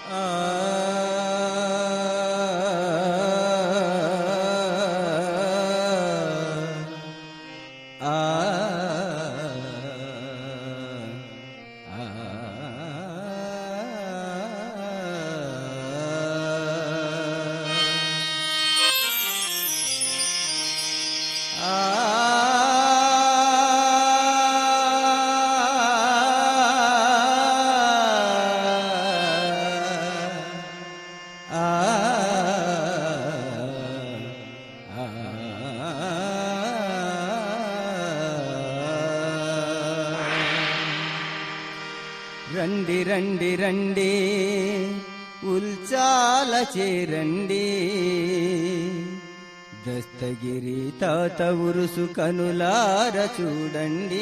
రండి రండి రండి ఉల్చాల చేరండి దస్తగిరి తాత ఉరుసు కనులార చూడండి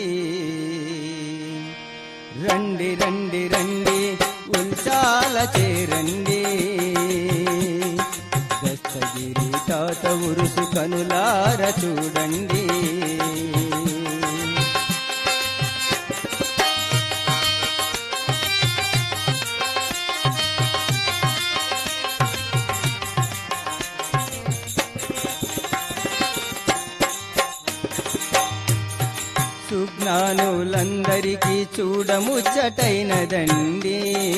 రండి రండి రండి ఉల్చాల చేరండి దస్తగిరి తాత ఉరుసు కనులార చూడండి సుజ్ఞానులందరికీ చూడముచ్చటైనదండి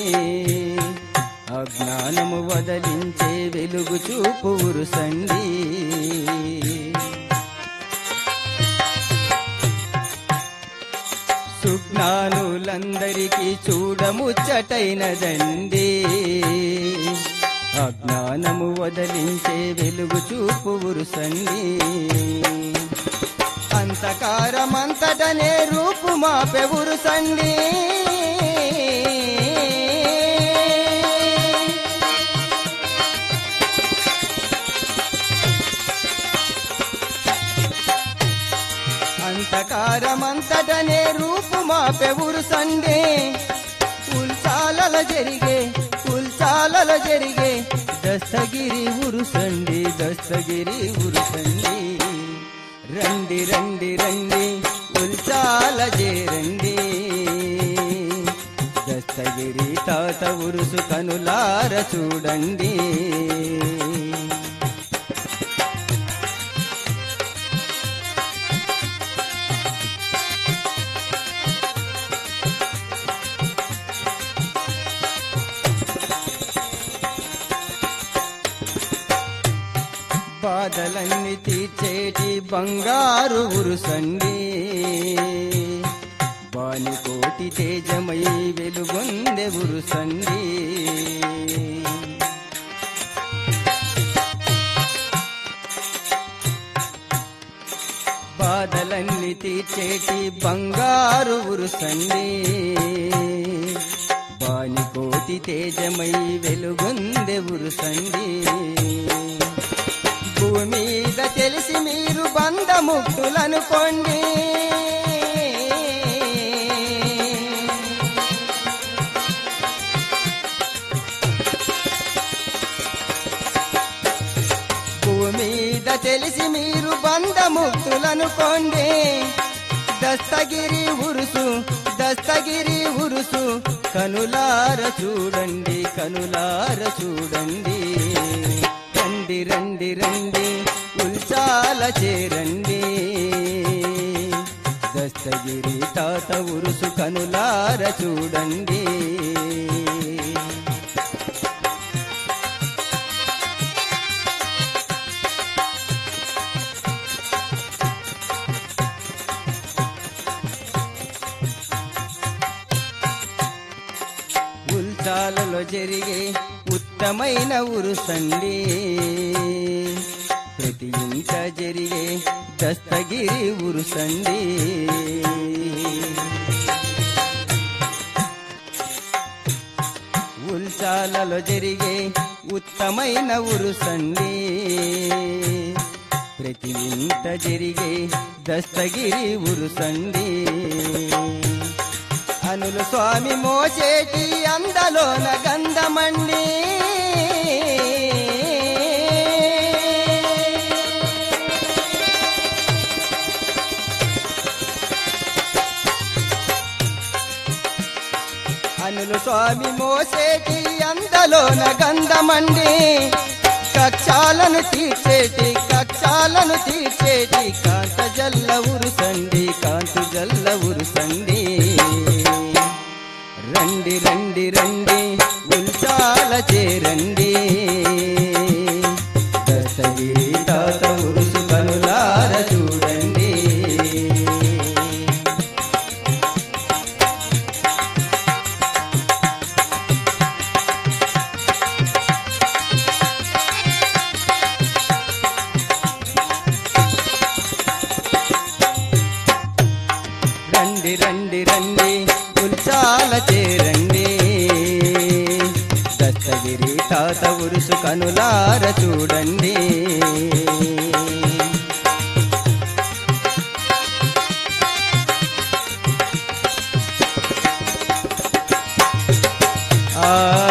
అజ్ఞానము వదలించే వెలుగు చూపు ఉరుసండి సుజ్ఞానులందరికీ చూడముచ్చటైనదండి అజ్ఞానము వదలించే వెలుగు చూపు ఉరుసండి అంతకారమంతటనే రూపు మాపెవురు సండి అంతకారమంతటనే రూపు మాపెవురు సండే ఉల్చాలల జరిగే ఉల్చాలల జరిగే దస్తగిరి ఉరుసండి దస్తగిరి ఉరుసండి రండి రండి రండి ఉల్చాల చేరండి దస్తగిరి తాత ఉరుసు కనులార చూడండి బాధలన్నీ తీర్చేటి బంగారు ఉరుసండి బాని కోటి తేజమై వెలుగొందె ఉరుసండి బాధలన్నీ తీర్చేటి బంగారు ఉరుసండి బాని కోటి తేజమై వెలుగొందె ఉరుసండి భూమి మీద తెలిసి మీరు బంధముక్తులనుకోండి భూమి మీద తెలిసి మీరు బంధముక్తులనుకోండి దస్తగిరి ఉరుసు దస్తగిరి ఉరుసు కనులార చూడండి కనులార చూడండి రండి రండి రండి ఉల్చాల చేరండి దస్తగిరి తాత ఉరుసు కనులార చూడండి ఉల్చాలలో జరిగే ఉత్తమైన ఉరుసండి ప్రతి ఇంట జరిగే దస్తగిరి ఉరుసండి ఉల్చాలలో జరిగే ఉత్తమైన ఉరుసండి ప్రతి ఇంట జరిగే దస్తగిరి ఉరుసండి అనులు స్వామి మోసేటి అందలోన గంధమండి అనులు స్వామి స్వామి మోసేటి అందలోన గంధమండి కక్షాలను తీర్చేటి కక్షాలను తీర్చేటి కాంత జల్ల ఉరుసండి కాంతు జల్ల ఉరుసండి రండి రండి రండి ఉల్చాల చేరండి దశగిరి తాత ఉరుసు కనులార చూడండి రండి రండి రండి ఉల్చాల చేరండి దత్తగిరి తాత ఉరుసు కనులార చూడండి ఆ